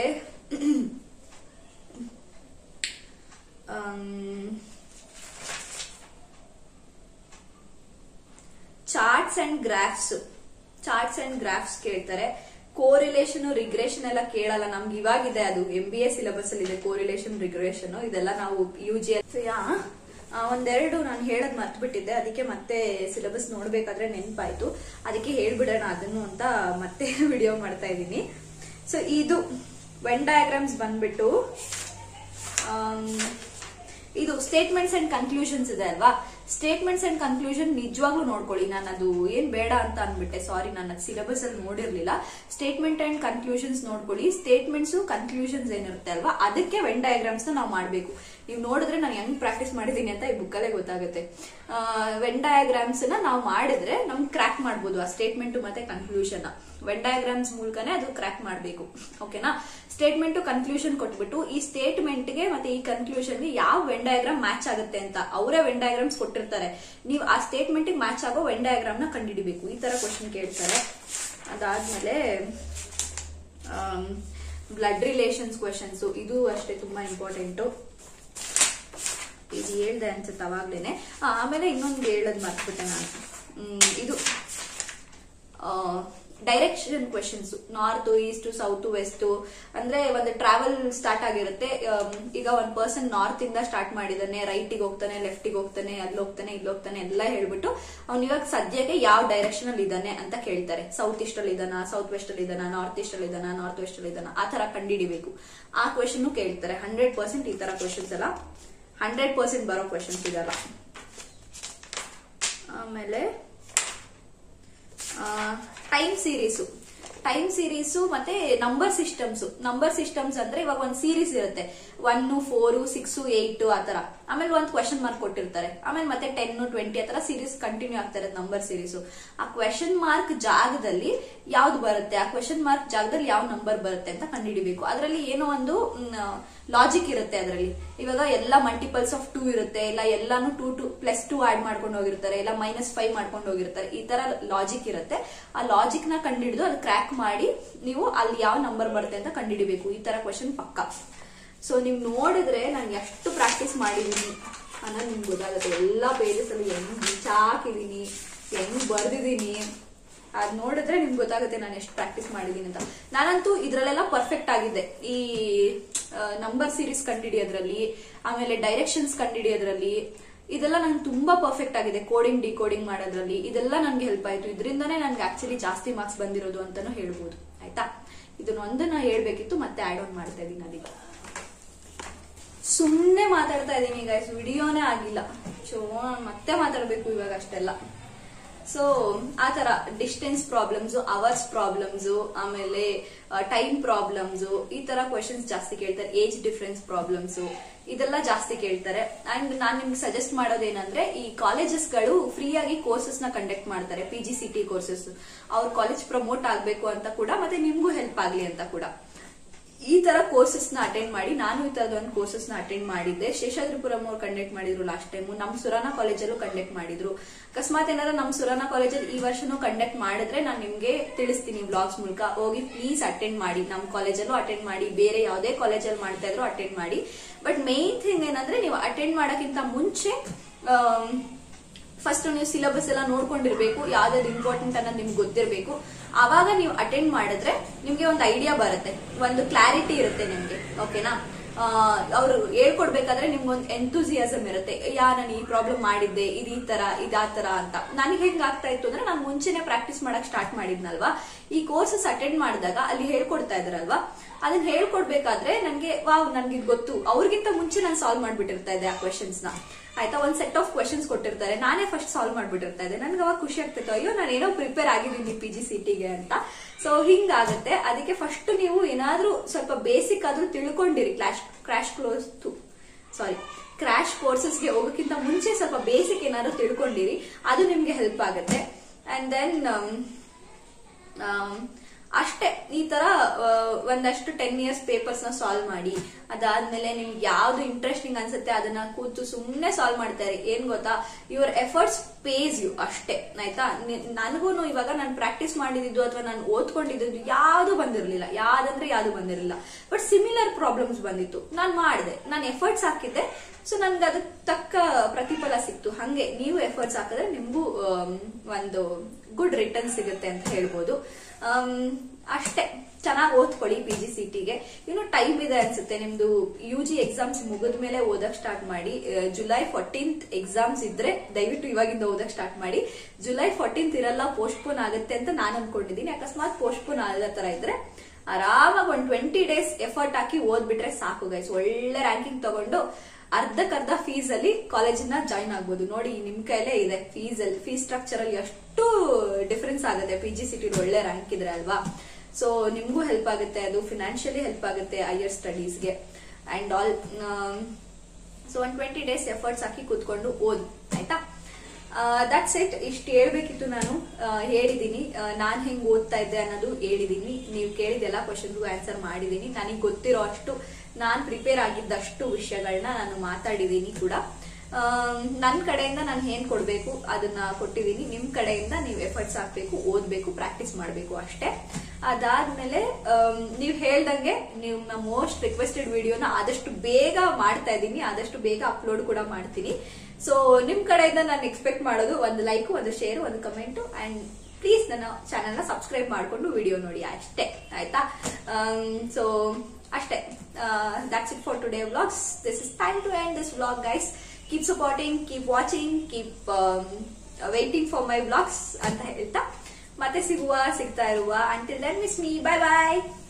charts and graphs charts and graphs ಕೇಳ್ತಾರೆ ಕೋರಿಲೇಷನ್ ರಿಗ್ರೆಷನ್ ಎಲ್ಲ ಕೇಳಲ್ಲ ನಮ್ಗೆ ಇವಾಗಿದೆ ಅದು ಎಂ ಬಿ ಎ ಸಿಲೆಬಸ್ ಅಲ್ಲಿ ಇದೆ ಕೋರಿಲೇಷನ್ ರಿಗ್ರೆಷನ್ ಇದೆಲ್ಲ ನಾವು ಯು ಜಿ ಯಾ ಆ, ಒಂದೆರಡು ನಾನು ಹೇಳದ್ ಮರ್ತು ಬಿಟ್ಟಿದ್ದೆ ಅದಕ್ಕೆ ಮತ್ತೆ ಸಿಲೆಬಸ್ ನೋಡ್ಬೇಕಾದ್ರೆ ನೆನಪಾಯ್ತು ಅದಕ್ಕೆ ಹೇಳ್ಬಿಡೋಣ ಅದನ್ನು ಅಂತ ಮತ್ತೆ ವಿಡಿಯೋ ಮಾಡ್ತಾ ಇದ್ದೀನಿ ಸೊ ಇದು ವೆನ್ ಡಯಾಗ್ರಾಮ್ಸ್ ಬಂದ್ಬಿಟ್ಟು ಆಮ್, ಇದು ಸ್ಟೇಟ್ಮೆಂಟ್ಸ್ ಅಂಡ್ ಕನ್ಕ್ಲೂಷನ್ಸ್ ಇದೆ ಅಲ್ವಾ ಸ್ಟೇಟ್ಮೆಂಟ್ಸ್ ಅಂಡ್ ಕನ್ಕ್ಲೂಷನ್ ನಿಜವಾಗ್ಲೂ ನೋಡ್ಕೊಳ್ಳಿ ನಾನು ಅದು ಏನ್ ಬೇಡ ಅಂತ ಅನ್ಬಿಟ್ಟೆ ಸಾರಿ ನಾನು ಅದು ಸಿಲೆಬಸ್ ಅಲ್ಲಿ ನೋಡಿರ್ಲಿಲ್ಲ ಸ್ಟೇಟ್ಮೆಂಟ್ ಅಂಡ್ ಕನ್ಕ್ಲೂಷನ್ಸ್ ನೋಡ್ಕೊಳ್ಳಿ ಸ್ಟೇಟ್ಮೆಂಟ್ಸ್ ಕನ್ಕ್ಲೂಷನ್ಸ್ ಏನಿರುತ್ತೆ ಅಲ್ವಾ ಅದಕ್ಕೆ ವೆನ್ ಡಯಾಗ್ರಾಮ್ಸ್ ನಾವು ಮಾಡಬೇಕು ನೀವು ನೋಡಿದ್ರೆ ನಾನು ಹೆಂಗ್ ಪ್ರಾಕ್ಟೀಸ್ ಮಾಡಿದೀನಿ ಅಂತ ಈ ಬುಕ್ಕಲ್ಲೇ ಗೊತ್ತಾಗುತ್ತೆ ವೆನ್ ಡಯಾಗ್ರಾಮ್ಸ್ ನ ನಾವು ಮಾಡಿದ್ರೆ ನಮ್ಗೆ ಕ್ರ್ಯಾಕ್ ಮಾಡ್ಬೋದು ಆ ಸ್ಟೇಟ್ಮೆಂಟ್ ಮತ್ತೆ ಕನ್ಕ್ಲೂಷನ್ ವೆನ್ ಡಯಾಗ್ರಾಮ್ಸ್ ಮೂಲಕನೇ ಅದು ಕ್ರ್ಯಾಕ್ ಮಾಡಬೇಕು ಓಕೆನಾ ಸ್ಟೇಟ್ಮೆಂಟ್ ಕನ್ಕ್ಲೂಷನ್ ಕೊಟ್ಬಿಟ್ಟು ಈ ಸ್ಟೇಟ್ಮೆಂಟ್ ಗೆ ಮತ್ತೆ ಈ ಕನ್ಕ್ಲೂಷನ್ ಗೆ ಯಾವ ವೆನ್ ಡಯಾಗ್ರಾಮ್ ಮ್ಯಾಚ್ ಆಗುತ್ತೆ ಅಂತ ಅವರೇ ವೆನ್ ಡಯಾಗ್ರಾಮ್ಸ್ ಕೊಟ್ಟಿರ್ತಾರೆ ನೀವು ಆ ಸ್ಟೇಟ್ಮೆಂಟ್ ಮ್ಯಾಚ್ ಆಗೋ ವೆನ್ ಡಯಾಗ್ರಾಮ್ ನ ಕಂಡುಹಿಡಿಬೇಕು ಈ ತರ ಕ್ವಶನ್ ಕೇಳ್ತಾರೆ ಅದಾದ್ಮೇಲೆ ಬ್ಲಡ್ ರಿಲೇಷನ್ಸ್ ಕ್ವಶನ್ಸ್ ಇದು ಅಷ್ಟೇ ತುಂಬಾ ಇಂಪಾರ್ಟೆಂಟು ಇದು ಹೇಳ್ದೆ ಅನ್ಸುತ್ತೆ ಅವಾಗ್ಲೇನೆ ಆ, ಆಮೇಲೆ ಇನ್ನೊಂದು ಹೇಳೋದ್ ಮರ್ತ್ಬಿಟ್ಟೆ ನಾನು ಹ್ಮ್, ಇದು direction questions north east south west ಅಂದ್ರೆ ಒಂದು ಟ್ರಾವೆಲ್ ಸ್ಟಾರ್ಟ್ ಆಗಿರುತ್ತೆ ಆಮ್, ಈಗ ಒಂದ್ ಪರ್ಸನ್ ನಾರ್ತ್ ಇಂದ ಸ್ಟಾರ್ಟ್ ಮಾಡಿದಾನೆ ರೈಟಿಗೆ ಹೋಗ್ತಾನೆ ಲೆಫ್ಟಿಗೆ ಹೋಗ್ತಾನೆ ಅಲ್ಲಿ ಹೋಗ್ತಾನೆ ಇಲ್ಲಿ ಹೋಗ್ತಾನೆ ಎಲ್ಲ ಹೇಳ್ಬಿಟ್ಟು ಅವ್ನು ಇವಾಗ ಸದ್ಯಕ್ಕೆ ಯಾವ ಡೈರೆಕ್ಷನ್ ಅಲ್ಲಿ ಇದ್ದಾನೆ ಅಂತ ಕೇಳ್ತಾರೆ ಸೌತ್ ಈಸ್ಟ್ ಅಲ್ಲಿ ಇದಾನ ಸೌತ್ ವೆಸ್ಟ್ ಅಲ್ಲಿ ಇದಾನ ನಾರ್ತ್ ಈಸ್ಟ್ ಅಲ್ಲಿ ಇದಾನ ನಾರ್ತ್ ವೆಸ್ಟ್ ಅಲ್ಲಿ ಇದಾನ ಆ ತರ ಕಂಡಿಡಿಬೇಕು ಆ ಕ್ವೆಶನ್ ಕೇಳ್ತಾರೆ ಹಂಡ್ರೆಡ್ ಪರ್ಸೆಂಟ್ ಈ ತರ ಕ್ವೆಶನ್ಸ್ ಎಲ್ಲ ಹಂಡ್ರೆಡ್ ಪರ್ಸೆಂಟ್ ಬರೋ ಕ್ವೆಶನ್ಸ್ ಇದಲ್ಲ ಆಮೇಲೆ ಟೈಮ್ ಸೀರೀಸು ಟೈಮ್ ಸೀರೀಸು ಮತ್ತೆ ನಂಬರ್ ಸಿಸ್ಟಮ್ಸ್ ನಂಬರ್ ಸಿಸ್ಟಮ್ಸ್ ಅಂದ್ರೆ ಇವಾಗ ಒಂದ್ ಸೀರೀಸ್ ಇರುತ್ತೆ ಒನ್ ಫೋರ್ ಸಿಕ್ಸ್ ಏಟ್ ಆತರ ಆಮೇಲೆ ಒಂದ್ ಕ್ವೆಶನ್ ಮಾರ್ಕ್ ಕೊಟ್ಟಿರ್ತಾರೆ ಆಮೇಲೆ ಮತ್ತೆ ಟೆನ್ ಟ್ವೆಂಟಿ ಆತರ ಸೀರೀಸ್ ಕಂಟಿನ್ಯೂ ಆಗ್ತಾ ಇರುತ್ತೆ ನಂಬರ್ ಸೀರೀಸ್ ಆ ಕ್ವೆಶನ್ ಮಾರ್ಕ್ ಜಾಗದಲ್ಲಿ ಯಾವ್ದು ಬರುತ್ತೆ ಆ ಕ್ವೆಶನ್ ಮಾರ್ಕ್ ಜಾಗದಲ್ಲಿ ಯಾವ ನಂಬರ್ ಬರುತ್ತೆ ಅಂತ ಕಂಡುಹಿಡಿಬೇಕು ಅದರಲ್ಲಿ ಏನೋ ಒಂದು ಲಾಜಿಕ್ ಇರುತ್ತೆ ಅದರಲ್ಲಿ ಇವಾಗ ಎಲ್ಲ ಮಲ್ಟಿಪಲ್ಸ್ ಆಫ್ ಟೂ ಇರುತ್ತೆ ಇಲ್ಲ ಎಲ್ಲಾನು two two plus two add ಮಾಡ್ಕೊಂಡು ಹೋಗಿರ್ತಾರೆ ಇಲ್ಲ ಮೈನಸ್ ಫೈವ್ ಮಾಡ್ಕೊಂಡು ಹೋಗಿರ್ತಾರೆ ಈ ತರ ಲಾಜಿಕ್ ಇರುತ್ತೆ ಆ ಲಾಜಿಕ್ ನ ಕಂಡುಹಿಡಿದು ಅದು ಕ್ರ್ಯಾಕ್ ಮಾಡಿ ನೀವು ಅಲ್ಲಿ ಯಾವ ನಂಬರ್ ಬರುತ್ತೆ ಅಂತ ಕಂಡುಹಿಡಿಬೇಕು ಈ ತರ ಕ್ವಶನ್ ಪಕ್ಕ ಸೊ ನೀವು ನೋಡಿದ್ರೆ ನಾನು ಎಷ್ಟು ಪ್ರಾಕ್ಟೀಸ್ ಮಾಡಿದೀನಿ ಅನ್ನೋದು ನಿಮ್ಗೆ ಗೊತ್ತಾಗುತ್ತೆ ಎಲ್ಲಾ ಪೇಜಸ್ ಅಲ್ಲಿ ಹೆಂಗ್ ಬಿಚಾಕಿದೀನಿ ಹೆಂಗ್ ಬರ್ದಿದೀನಿ ಅದ್ ನೋಡಿದ್ರೆ ನಿಮ್ಗೆ ಗೊತ್ತಾಗುತ್ತೆ ನಾನು ಎಷ್ಟು ಪ್ರಾಕ್ಟೀಸ್ ಮಾಡಿದೀನಿ ಅಂತ ನಾನಂತೂ ಇದ್ರಲ್ಲೆಲ್ಲ ಪರ್ಫೆಕ್ಟ್ ಆಗಿದ್ದೆ ಈ ನಂಬರ್ ಸೀರೀಸ್ ಕಂಡಿಡಿಯೋದ್ರಲ್ಲಿ ಆಮೇಲೆ ಡೈರೆಕ್ಷನ್ಸ್ ಕಂಡಿಡಿಯೋದ್ರಲ್ಲಿ ಇದೆಲ್ಲ ನಂಗೆ ತುಂಬಾ ಪರ್ಫೆಕ್ಟ್ ಆಗಿದೆ ಕೋಡಿಂಗ್ ಡಿಕೋಡಿಂಗ್ ಮಾಡೋದ್ರಲ್ಲಿ ಇದೆಲ್ಲ ನನ್ಗೆ ಹೆಲ್ಪ್ ಆಯ್ತು ಇದರಿಂದನೇ ನನ್ಗೆ ಆಕ್ಚುಲಿ ಜಾಸ್ತಿ ಮಾರ್ಕ್ಸ್ ಬಂದಿರೋದು ಅಂತಾನು ಹೇಳ್ಬೋದು ಆಯ್ತಾ ಇದನ್ನ ಒಂದನ್ನ ಹೇಳ್ಬೇಕಿತ್ತು ಮತ್ತೆ ಆಡ್ ಆನ್ ಮಾಡ್ತಾ ಇದೀನಿ ಅದೀಗ ಸುಮ್ಮನೆ ಮಾತಾಡ್ತಾ ಇದೀನಿ ಗೈಸ್ ವಿಡಿಯೋನೇ ಆಗಿಲ್ಲ ಸೊ ಮತ್ತೆ ಮಾತಾಡ್ಬೇಕು ಇವಾಗ ಅಷ್ಟೆಲ್ಲ ಸೊ ಆ ತರ ಡಿಸ್ಟೆನ್ಸ್ ಪ್ರಾಬ್ಲಮ್ಸ್ ಅವರ್ಸ್ ಪ್ರಾಬ್ಲಮ್ಸ್ ಆಮೇಲೆ ಟೈಮ್ ಪ್ರಾಬ್ಲಮ್ಸ್ ಈ ತರ ಕ್ವಶನ್ಸ್ ಜಾಸ್ತಿ ಕೇಳ್ತಾರೆ ಏಜ್ ಡಿಫ್ರೆನ್ಸ್ ಪ್ರಾಬ್ಲಮ್ಸ್ ಇದೆಲ್ಲ ಜಾಸ್ತಿ ಕೇಳ್ತಾರೆ ಅಂಡ್ ನಾನ್ ನಿಮ್ಗೆ ಸಜೆಸ್ಟ್ ಮಾಡೋದೇನಂದ್ರೆ ಈ ಕಾಲೇಜಸ್ ಗಳು ಫ್ರೀ ಆಗಿ ಕೋರ್ಸಸ್ ನ ಕಂಡಕ್ಟ್ ಮಾಡ್ತಾರೆ P G C T courses ಅವ್ರ ಕಾಲೇಜ್ ಪ್ರಮೋಟ್ ಆಗ್ಬೇಕು ಅಂತ ಕೂಡ ಮತ್ತೆ ನಿಮ್ಗೂ ಹೆಲ್ಪ್ ಆಗ್ಲಿ ಅಂತ ಕೂಡ ಈ ತರ ಕೋರ್ಸಸ್ ನ ಅಟೆಂಡ್ ಮಾಡಿ ನಾನು ಈ ತರದ ಒಂದು ಕೋರ್ಸಸ್ ನ ಅಟೆಂಡ್ ಮಾಡಿದ್ದೆ ಶೇಷಾದ್ರಿಪುರಂ ಅವ್ರು ಕಂಡಕ್ಟ್ ಮಾಡಿದ್ರು ಲಾಸ್ಟ್ ಟೈಮ್ ನಮ್ ಸುರಾನ ಕಾಲೇಜಲ್ಲೂ ಕಂಡಕ್ಟ್ ಮಾಡಿದ್ರು ಅಕಸ್ಮಾತ್ ಏನಾರ ನಮ್ ಸುರಾನ ಕಾಲೇಜಲ್ಲಿ ಈ ವರ್ಷನೂ ಕಂಡಕ್ಟ್ ಮಾಡಿದ್ರೆ ನಾನು ನಿಮ್ಗೆ ತಿಳಿಸ್ತೀನಿ ಬ್ಲಾಗ್ಸ್ ಮೂಲಕ ಹೋಗಿ ಪ್ಲೀಸ್ ಅಟೆಂಡ್ ಮಾಡಿ ನಮ್ ಕಾಲೇಜಲ್ಲೂ ಅಟೆಂಡ್ ಮಾಡಿ ಬೇರೆ ಯಾವುದೇ ಕಾಲೇಜಲ್ಲಿ ಮಾಡ್ತಾ ಇದ್ರು ಅಟೆಂಡ್ ಮಾಡಿ ಬಟ್ ಮೇನ್ ಥಿಂಗ್ ಏನಂದ್ರೆ ನೀವು ಅಟೆಂಡ್ ಮಾಡಕ್ಕಿಂತ ಮುಂಚೆ ಆಮ್, ಫಸ್ಟ್ ನೀವು ಸಿಲೆಬಸ್ ಎಲ್ಲ ನೋಡ್ಕೊಂಡಿರ್ಬೇಕು ಯಾವ್ದಾದ್ರು ಇಂಪಾರ್ಟೆಂಟ್ ಅನ್ನೋದು ನಿಮ್ಗೆ ಗೊತ್ತಿರಬೇಕು ಆವಾಗ ನೀವು ಅಟೆಂಡ್ ಮಾಡಿದ್ರೆ ನಿಮ್ಗೆ ಒಂದು ಐಡಿಯಾ ಬರುತ್ತೆ ಒಂದು ಕ್ಲಾರಿಟಿ ಇರುತ್ತೆ ನಿಮ್ಗೆ ಓಕೆನಾ ಅವ್ರು ಹೇಳ್ಕೊಡ್ಬೇಕಾದ್ರೆ ನಿಮ್ಗೊಂದು ಎಂತೂಸಿಯಾಸಮ್ ಇರುತ್ತೆ ಯಾ ನಾನು ಈ ಪ್ರಾಬ್ಲಮ್ ಮಾಡಿದ್ದೆ ಇದು ಈ ತರ ಇದಾ ತರ ಅಂತ ನನಗೆ ಹೆಂಗ್ ಆಗ್ತಾ ಇತ್ತು ಅಂದ್ರೆ ನಾನು ಮುಂಚೆನೆ ಪ್ರಾಕ್ಟೀಸ್ ಮಾಡಕ್ ಸ್ಟಾರ್ಟ್ ಮಾಡಿದ್ನಲ್ವಾ ಈ ಕೋರ್ಸಸ್ ಅಟೆಂಡ್ ಮಾಡಿದಾಗ ಅಲ್ಲಿ ಹೇಳ್ಕೊಡ್ತಾ ಇದ್ರಲ್ವಾ ಅದನ್ನ ಹೇಳ್ಕೊಡ್ಬೇಕಾದ್ರೆ ನನ್ಗೆ ವಾವ್ ನನ್ಗೆ ಇದ್ ಗೊತ್ತು ಅವ್ರಿಗಿಂತ ಮುಂಚೆ ನಾನು ಸಾಲ್ವ್ ಮಾಡ್ಬಿಟ್ಟಿರ್ತಾ ಇದ್ದೆ ಆ ಕ್ವೆಶನ್ಸ್ ನ ಆಯ್ತಾ ಒಂದ್ ಸೆಟ್ ಆಫ್ ಕ್ವೆಶನ್ಸ್ ಕೊಟ್ಟಿರ್ತಾರೆ ನಾನೇ ಫಸ್ಟ್ ಸಾಲ್ವ್ ಮಾಡ್ಬಿಟ್ಟಿರ್ತಾ ಇದ್ದೆ ನನ್ಗೆ ಅವಾಗ ಖುಷಿ ಆಗ್ತಿತ್ತು ಅಯ್ಯೋ ನಾನು ಏನೋ ಪ್ರಿಪೇರ್ ಆಗಿದ್ದೀನಿ ಪಿ ಜಿ ಸಿಟಿಗೆ ಅಂತ ಸೊ ಹಿಂಗಾಗುತ್ತೆ ಅದಕ್ಕೆ ಫಸ್ಟ್ ನೀವು ಏನಾದ್ರೂ ಸ್ವಲ್ಪ ಬೇಸಿಕ್ ಆದ್ರೂ ತಿಳ್ಕೊಂಡಿರಿ clash crash close sorry crash ಕೋರ್ಸಸ್ಗೆ ಹೋಗೋಕ್ಕಿಂತ ಮುಂಚೆ ಸ್ವಲ್ಪ ಬೇಸಿಕ್ ಏನಾದ್ರು ತಿಳ್ಕೊಂಡಿರಿ ಅದು ನಿಮ್ಗೆ ಹೆಲ್ಪ್ ಆಗುತ್ತೆ ಅಂಡ್ ದೆನ್ ಅಷ್ಟೇ ಈ ತರ ಆ, ಒಂದಷ್ಟು ಟೆನ್ ಇಯರ್ಸ್ ಪೇಪರ್ಸ್ ನ ಸಾಲ್ವ್ ಮಾಡಿ ಅದಾದ್ಮೇಲೆ ನಿಮ್ಗೆ ಯಾವ್ದು ಇಂಟ್ರೆಸ್ಟಿಂಗ್ ಅನ್ಸುತ್ತೆ ಅದನ್ನ ಕೂತು ಸುಮ್ನೆ ಸಾಲ್ವ್ ಮಾಡ್ತಾರೆ ಏನ್ ಗೊತ್ತಾ ಯುವರ್ ಎಫರ್ಟ್ಸ್ ಪೇಸ್ ಯು ಅಷ್ಟೇ ಆಯ್ತಾ ನನಗೂ ಇವಾಗ ನಾನು ಪ್ರಾಕ್ಟೀಸ್ ಮಾಡಿದ್ದು ಅಥವಾ ನಾನು ಓದ್ಕೊಂಡಿದ್ದು ಯಾವ್ದು ಬಂದಿರಲಿಲ್ಲ ಯಾವ್ದಂದ್ರೆ ಯಾವ್ದು ಬಂದಿರಲಿಲ್ಲ ಬಟ್ ಸಿಮಿಲರ್ ಪ್ರಾಬ್ಲಮ್ಸ್ ಬಂದಿತ್ತು ನಾನು ಮಾಡಿದೆ ನಾನು ಎಫರ್ಟ್ಸ್ ಹಾಕಿದ್ದೆ ಸೊ ನನ್ಗೆ ಅದಕ್ಕೆ ತಕ್ಕ ಪ್ರತಿಫಲ ಸಿಕ್ತು ಹಂಗೆ ನೀವು ಎಫರ್ಟ್ಸ್ ಹಾಕಿದ್ರೆ ನಿಮ್ಗೂ ಆಮ್, ಒಂದು ಗುಡ್ ರಿಟರ್ನ್ ಸಿಗುತ್ತೆ ಅಂತ ಹೇಳ್ಬೋದು ಆಮ್, ಅಷ್ಟೇ ಚೆನ್ನಾಗಿ ಓದ್ಕೊಳ್ಳಿ ಪಿ ಜಿ ಸಿ ಟಿಗೆ ಇನ್ನು ಟೈಮ್ ಇದೆ ಅನ್ಸುತ್ತೆ ನಿಮ್ದು ಯು ಜಿ ಎಕ್ಸಾಮ್ಸ್ ಮುಗಿದ ಮೇಲೆ ಓದಕ್ ಸ್ಟಾರ್ಟ್ ಮಾಡಿ ಆ, ಜುಲೈ ಫೋರ್ಟೀನ್ತ್ ಎಕ್ಸಾಮ್ಸ್ ಇದ್ರೆ ದಯವಿಟ್ಟು ಇವಾಗಿಂದ ಓದಕ್ ಸ್ಟಾರ್ಟ್ ಮಾಡಿ ಜುಲೈ ಫೋರ್ಟೀನ್ತ್ ಇರಲ್ಲ ಪೋಸ್ಟ್ಪೋನ್ ಆಗುತ್ತೆ ಅಂತ ನಾನು ಅನ್ಕೊಂಡಿದ್ದೀನಿ ಅಕಸ್ಮಾತ್ ಪೋಸ್ಟ್ಪೋನ್ ಆಗೋ ತರ ಇದ್ರೆ ಆರಾಮಾಗಿ ಒಂದ್ ಟ್ವೆಂಟಿ ಡೇಸ್ ಎಫರ್ಟ್ ಹಾಕಿ ಓದ್ಬಿಟ್ರೆ ಸಾಕು ಗೈಸ್ ಒಳ್ಳೆ ರ್ಯಾಂಕಿಂಗ್ ತಗೊಂಡು ಅರ್ಧಕ್ಕರ್ಧ ಫೀಸ್ ಅಲ್ಲಿ ಕಾಲೇಜನ್ನ ಜಾಯಿನ್ ಆಗ್ಬೋದು ನೋಡಿ ನಿಮ್ ಕೈಲೇ ಇದೆ ಫೀಸ್ ಅಲ್ಲಿ ಫೀಸ್ ಸ್ಟ್ರಕ್ಚರ್ ಅಲ್ಲಿ ಎಷ್ಟು ಡಿಫರೆನ್ಸ್ ಆಗುತ್ತೆ ಪಿ ಜಿ ಸಿಟಿ ಒಳ್ಳೆ ರ್ಯಾಂಕ್ ಇದ್ರೆ ಅಲ್ವಾ ಸೊ ನಿಮ್ಗೂ ಹೆಲ್ಪ್ ಆಗುತ್ತೆ ಅದು ಫಿನಾನ್ಷಿಯಲಿ ಹೆಲ್ಪ್ ಆಗುತ್ತೆ ಹೈಯರ್ ಸ್ಟಡೀಸ್ಗೆ and also one twenty days efforts ಹಾಕಿ ಕೂತ್ಕೊಂಡು ಓದ್ ಆಯ್ತಾ ದಟ್ಸ್ ಇಟ್ ಇಷ್ಟು ಹೇಳ್ಬೇಕಿತ್ತು ನಾನು ಆ, ಹೇಳಿದೀನಿ ನಾನು ಹೆಂಗ್ ಓದ್ತಾ ಇದ್ದೆ ಅನ್ನೋದು ಹೇಳಿದೀನಿ ನೀವು ಕೇಳಿದ ಎಲ್ಲ ಕ್ವಶನ್ಗೂ ಆನ್ಸರ್ ಮಾಡಿದೀನಿ ನನಗೆ ಗೊತ್ತಿರೋ ಅಷ್ಟು ನಾನು ಪ್ರಿಪೇರ್ ಆಗಿದ್ದಷ್ಟು ವಿಷಯಗಳನ್ನ ನಾನು ಮಾತಾಡಿದೀನಿ ಕೂಡ ನನ್ನ ಕಡೆಯಿಂದ ನಾನು ಏನ್ ಕೊಡ್ಬೇಕು ಅದನ್ನ ಕೊಟ್ಟಿದ್ದೀನಿ ನಿಮ್ ಕಡೆಯಿಂದ ನೀವು ಎಫರ್ಟ್ಸ್ ಹಾಕ್ಬೇಕು ಓದ್ಬೇಕು ಪ್ರಾಕ್ಟೀಸ್ ಮಾಡಬೇಕು ಅಷ್ಟೇ ಅದಾದ್ಮೇಲೆ ನೀವು ಹೇಳ್ದಂಗೆ ನೀವು ನಮ್ಮ ಮೋಸ್ಟ್ ರಿಕ್ವೆಸ್ಟೆಡ್ ವಿಡಿಯೋನ ಆದಷ್ಟು ಬೇಗ ಮಾಡ್ತಾ ಇದ್ದೀನಿ ಆದಷ್ಟು ಬೇಗ ಅಪ್ಲೋಡ್ ಕೂಡ ಮಾಡ್ತೀನಿ ಸೊ ನಿಮ್ ಕಡೆಯಿಂದ ನಾನು ಎಕ್ಸ್ಪೆಕ್ಟ್ ಮಾಡೋದು ಒಂದು ಲೈಕ್ ಒಂದು ಶೇರ್ ಒಂದು ಕಮೆಂಟ್ ಅಂಡ್ ಪ್ಲೀಸ್ ನನ್ನ ಚಾನೆಲ್ನ ಸಬ್ಸ್ಕ್ರೈಬ್ ಮಾಡ್ಕೊಂಡು ವಿಡಿಯೋ ನೋಡಿ ಅಷ್ಟೇ ಆಯ್ತಾ ಸೊ ಅಷ್ಟೇ that's it for today vlogs this is time to end this vlog guys keep supporting keep watching keep waiting for my vlogs ಅಂತ ಹೇಳ್ತಾ ಮತ್ತೆ ಸಿಗುವ ಸಿಗ್ತಾ ಇರುವ until then miss me bye ಬಾಯ್